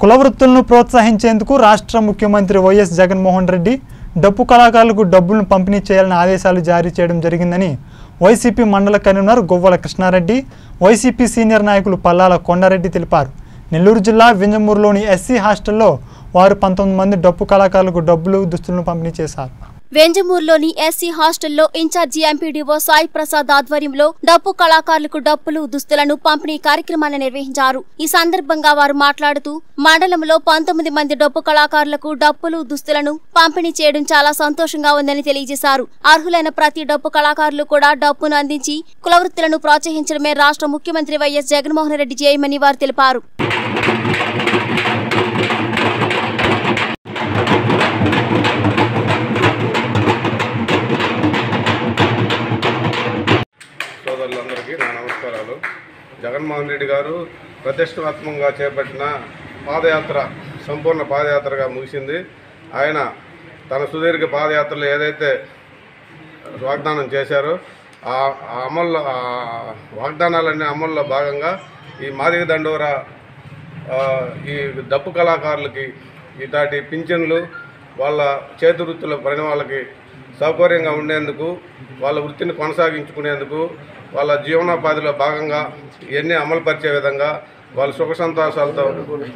కుల వృత్తులను ప్రోత్సహించేందుకు రాష్ట్ర ముఖ్యమంత్రి వైఎస్ జగన్మోహన్ రెడ్డి డప్పు కళాకారులకు డబ్బులను పంపిణీ చేయాలని ఆదేశాలు జారీ చేయడం జరిగిందని వైసీపీ మండల convener Guvvala Krishna Reddy YCP senior నాయకులు పల్లాల కొండారెడ్డి తెలిపారు నెల్లూరు జిల్లా వింజమూరులోని ఎస్సీ హాస్టల్లో వారు పంతొమ్మిది మంది డప్పు కళాకారులకు డబ్బులు దుస్తులను పంపిణీ చేశారు వెంజమూరులోని ఎస్సీ హాస్టల్లో ఇన్ఛార్జి ఎంపీడీఓ సాయి ప్రసాద్ ఆధ్వర్యంలో డప్పు కళాకారులకు డప్పులు దుస్తులను పంపిణీ కార్యక్రమాన్ని నిర్వహించారు ఈ సందర్భంగా వారు మాట్లాడుతూ మండలంలో పంతొమ్మిది మంది డప్పు కళాకారులకు డప్పులు దుస్తులను పంపిణీ చేయడం చాలా సంతోషంగా ఉందని తెలియజేశారు అర్హులైన ప్రతి డప్పు కళాకారులు కూడా డప్పును అందించి కులవృత్తులను ప్రోత్సహించడమే రాష్ట్ర ముఖ్యమంత్రి వైఎస్ జగన్మోహన్ రెడ్డి చేయమని వారు తెలిపారు సోదరులందరికీ నా నమస్కారాలు జగన్మోహన్ రెడ్డి గారు ప్రతిష్టాత్మకంగా చేపట్టిన పాదయాత్ర సంపూర్ణ పాదయాత్రగా ముగిసింది ఆయన తన సుదీర్ఘ పాదయాత్రలో ఏదైతే వాగ్దానం చేశారో ఆ ఆ అమల్లో ఆ వాగ్దానాలన్నీ అమల్లో భాగంగా ఈ మాదిగ దండోరా ఆ, ఈ డప్పు కళాకారులకి ఇలాంటి పింఛన్లు వాళ్ళ చేతి వృత్తుల పడిన వాళ్ళకి సౌకర్యంగా ఉండేందుకు వాళ్ళ వృత్తిని కొనసాగించుకునేందుకు వాళ్ళ జీవనోపాధిలో భాగంగా ఇవన్నీ అమలుపరిచే విధంగా వాళ్ళ సుఖ సంతోషాలతో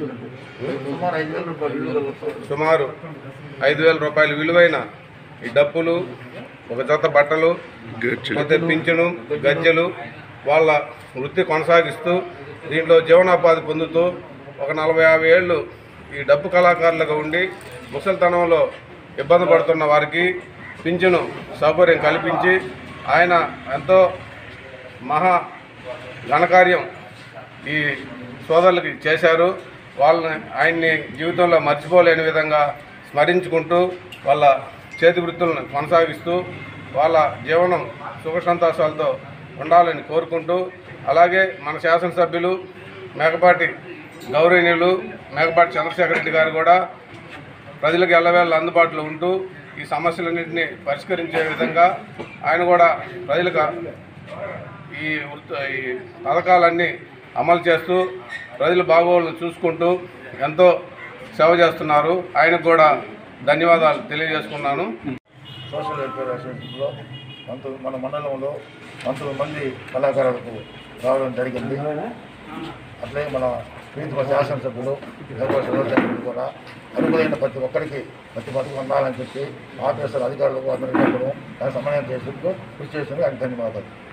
సుమారు ఐదు వేల రూపాయల విలువైన ఈ డప్పులు ఒక జత బట్టలు ಮತ್ತೆ పింఛను గజ్జెలు వాళ్ళ వృత్తి కొనసాగిస్తూ దీంట్లో జీవనోపాధి పొందుతూ ఒక నలభై యాభై ఏళ్ళు ఈ డప్పు కళాకారులుగా ఉండి ముసలితనంలో ఇబ్బంది పడుతున్న వారికి పింఛను సౌకర్యం కల్పించి ఆయన ఎంతో మహా ఘనకార్యం ఈ సోదరులకి చేశారు వాళ్ళని ఆయన్ని జీవితంలో మర్చిపోలేని విధంగా స్మరించుకుంటూ వాళ్ళ చేతి వృత్తులను కొనసాగిస్తూ వాళ్ళ జీవనం సుఖ సంతోషాలతో ఉండాలని కోరుకుంటూ అలాగే మన శాసనసభ్యులు మేకపాటి గౌరవనీయులు మేకపాటి చంద్రశేఖర రెడ్డి గారు కూడా ప్రజలకు ఎల్లవేళ అందుబాటులో ఉంటూ ఈ సమస్యలన్నింటినీ పరిష్కరించే విధంగా ఆయన కూడా ప్రజలకు ఈ వృత్తి ఈ పథకాలన్నీ అమలు చేస్తూ ప్రజల బాగోగులను చూసుకుంటూ ఎంతో సేవ చేస్తున్నారు ఆయనకు కూడా ధన్యవాదాలు తెలియజేసుకున్నాను సోషల్ వెల్ఫేర్ అసోసియేషన్లో పంతొమ్మిది మన మండలంలో పంతొమ్మిది మంది కళాకారులకు రావడం జరిగింది అట్లాగే మన ప్రీతిమ శాసనసభ్యులు నిర్మల చంద్రశేఖర్ కూడా అర్హులైన ప్రతి ఒక్కరికి ప్రతి పథకం అందాలని చెప్పి ఆఫీసర్ అధికారులకు అందరికీ చెప్పడం దానికి సమన్వయం చేసేందుకు కృషి చేసినందుకు ఆయన ధన్యవాదాలు